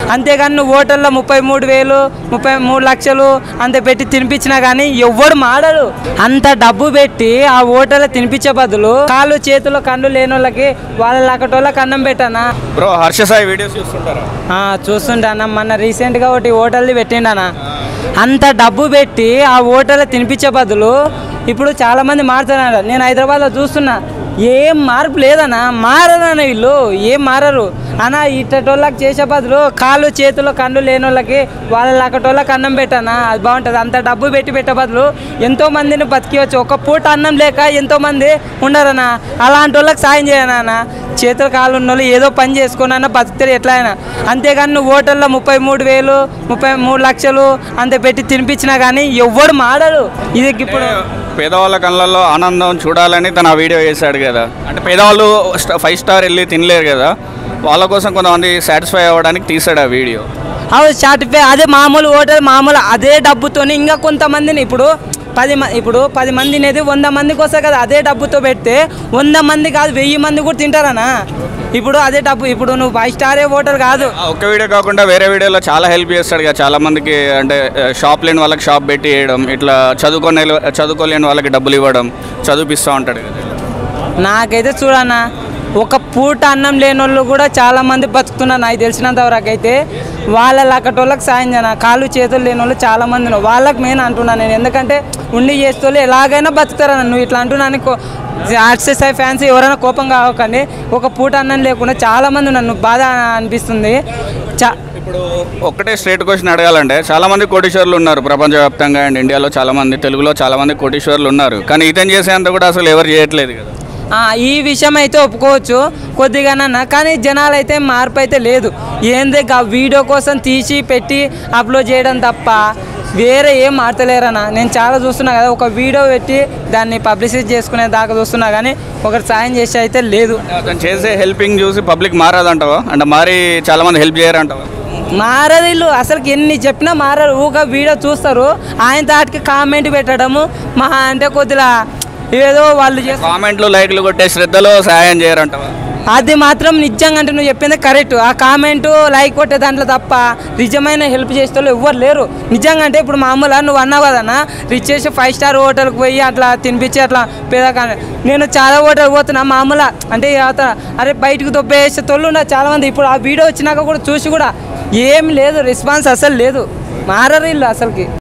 అంతేగాని నువ్వు హోటల్లో ముప్పై మూడు వేలు ముప్పై మూడు లక్షలు అంత పెట్టి తినిపించినా కానీ ఎవ్వడు మాడడు అంత డబ్బు పెట్టి ఆ హోటల్లో తినిపించే బదులు కాళ్ళు చేతులు కళ్ళు లేని వాళ్ళకి వాళ్ళ లక్కటోళ్ళకి అన్నం పెట్టానా బ్రో హర్ష సాయి వీడియోస్ చూస్తుంటారా ఆ, చూస్తుంటానా మొన్న రీసెంట్గా ఒకటి హోటల్ది పెట్టిండానా అంత డబ్బు పెట్టి ఆ హోటల్లో తినిపించే బదులు ఇప్పుడు చాలామంది మారుతున్నారు నేను హైదరాబాద్లో చూస్తున్నా ఏం మార్పు లేదన్నా మారదన్న వీళ్ళు ఏం మారరు అన్న ఇట్టటోళ్ళకి చేసే బదులు కాళ్ళు చేతులు కళ్ళు లేని వాళ్ళకి వాళ్ళ లక్కటోళ్ళకి అన్నం పెట్టానా అది బాగుంటుంది అంత డబ్బు పెట్టి పెట్టే బదులు ఎంతో మందిని బతికివచ్చు ఒక పూట అన్నం లేక ఎంతో మంది ఉండరన్నా అలాంటి వాళ్ళకి సాయం చేయనా చేతులు కాళ్ళు ఉన్న వాళ్ళు ఏదో పని చేసుకున్నా బతుకుతారు ఎట్లా అయినా అంతేగాని నువ్వు హోటల్లో ముప్పై మూడు వేలు ముప్పై మూడు లక్షలు అంత పెట్టి తినిపించినా కానీ ఎవ్వడు మాడడు ఇది ఇప్పుడు పేదవాళ్ళ కళ్ళల్లో ఆనందం చూడాలని తను ఆ వీడియో చేశాడు కదా అంటే పేదవాళ్ళు స్ట- ఫైవ్ స్టార్ వెళ్ళి తినలేరు కదా వాళ్ళ కోసం కొంతమంది సాటిస్ఫై అవ్వడానికి తీసాడు ఆ వీడియో అవి సాటిఫై అదే మామూలు హోటల్ మామూలు అదే డబ్బుతోని ఇంకా కొంతమందిని ఇప్పుడు పది మంది ఇప్పుడు పది మంది తినేది వంద మందికి వస్తాయి కదా అదే డబ్బుతో పెడితే వంద మంది కాదు వెయ్యి మంది కూడా తింటారనా ఇప్పుడు అదే డబ్బు ఇప్పుడు నువ్వు ఫైవ్ స్టారే హోటల్ కాదు ఆ ఒక్క వీడియో కాకుండా వేరే వీడియోలో చాలా హెల్ప్ చేస్తాడు కదా చాలా మందికి అంటే ఆ, షాప్ లేని వాళ్ళకి షాప్ పెట్టి వేయడం ఇట్లా చదువుకొని చదువుకోలేని వాళ్ళకి డబ్బులు ఇవ్వడం చదివిపిస్తూ ఉంటాడు కదా నాకైతే చూడన్నా ఒక పూట అన్నం లేని వాళ్ళు కూడా చాలా మంది బతుకుతున్నారు నాకు తెలిసినంత వరకు అయితే వాళ్ళ లక్కటోళ్ళకి సాయం చేయన కాళ్ళు చేతులు లేని వాళ్ళు చాలా మంది ఉన్నారు వాళ్ళకి మెయిన్ అంటున్నాను నేను ఎందుకంటే ఉండి చేస్తూ ఎలాగైనా బతుకుతారన్న నువ్వు ఇట్లా అంటున్నాను ఆర్సీఎస్ఐ ఫ్యాన్స్ ఎవరైనా కోపం కావకండి ఒక పూట అన్నం లేకుండా చాలా మంది ఉన్నారు నువ్వు బాధ అనిపిస్తుంది చా ఇప్పుడు ఒక్కటే స్ట్రేట్ క్వశ్చన్ అడగాలంటే చాలా మంది కోటీశ్వర్లు ఉన్నారు ప్రపంచవ్యాప్తంగా అండ్ ఇండియాలో చాలా మంది తెలుగులో చాలా మంది కోటీశ్వర్లు ఉన్నారు కానీ ఇతను చేసేంత కూడా అసలు ఎవరు చేయట్లేదు కదా ఆ, ఈ విషయం అయితే ఒప్పుకోవచ్చు కొద్దిగానన్నా కానీ జనాలు అయితే మార్పు అయితే లేదు ఏంది గా వీడియో కోసం తీసి పెట్టి అప్లోడ్ చేయడం తప్ప వేరే ఏం మారతలేరన్న నేను చాలా చూస్తున్నా కదా ఒక వీడియో పెట్టి దాన్ని పబ్లిసిటీ చేసుకునే దాకా చూస్తున్నా కానీ ఒకటి సాయం చేసి అయితే లేదు అతను చేసే హెల్పింగ్ చూసి పబ్లిక్ మారదంటావా అంటే మారి చాలా మంది హెల్ప్ చేయరంటావా మారదు వీళ్ళు అసలుకి ఎన్ని చెప్పినా మారరు ఊక వీడియో చూస్తారు ఆయన దాటికి కామెంట్ పెట్టడము మహా అంటే కొద్దిగా ఏదో వాళ్ళు చేస్తారు కామెంట్లు లైక్లు కొట్టే శ్రద్ధలో సహాయం చేయరంటావా అది మాత్రం నిజంగా అంటే నువ్వు చెప్పింది కరెక్ట్ ఆ కామెంట్ లైక్ కొట్టే దాంట్లో తప్ప నిజమైన హెల్ప్ చేసే వాళ్ళు ఎవ్వరు లేరు నిజంగా అంటే ఇప్పుడు మామూలుగా నువ్వు అన్నావు కదన్నా రిచ్ చేసి ఫైవ్ స్టార్ హోటల్కి పోయి అట్లా తినిపించి అట్లా పేద కానీ నేను చాలా హోటల్ పోతున్నా మామూలుగా అంటే అవతల అరే బయటకు దొబ్బేసే తోళ్ళు ఉన్నారు చాలా మంది ఇప్పుడు ఆ వీడియో వచ్చినాక కూడా చూసి కూడా ఏం లేదు రెస్పాన్స్ అసలు లేదు మారరు వీళ్ళు అసలుకి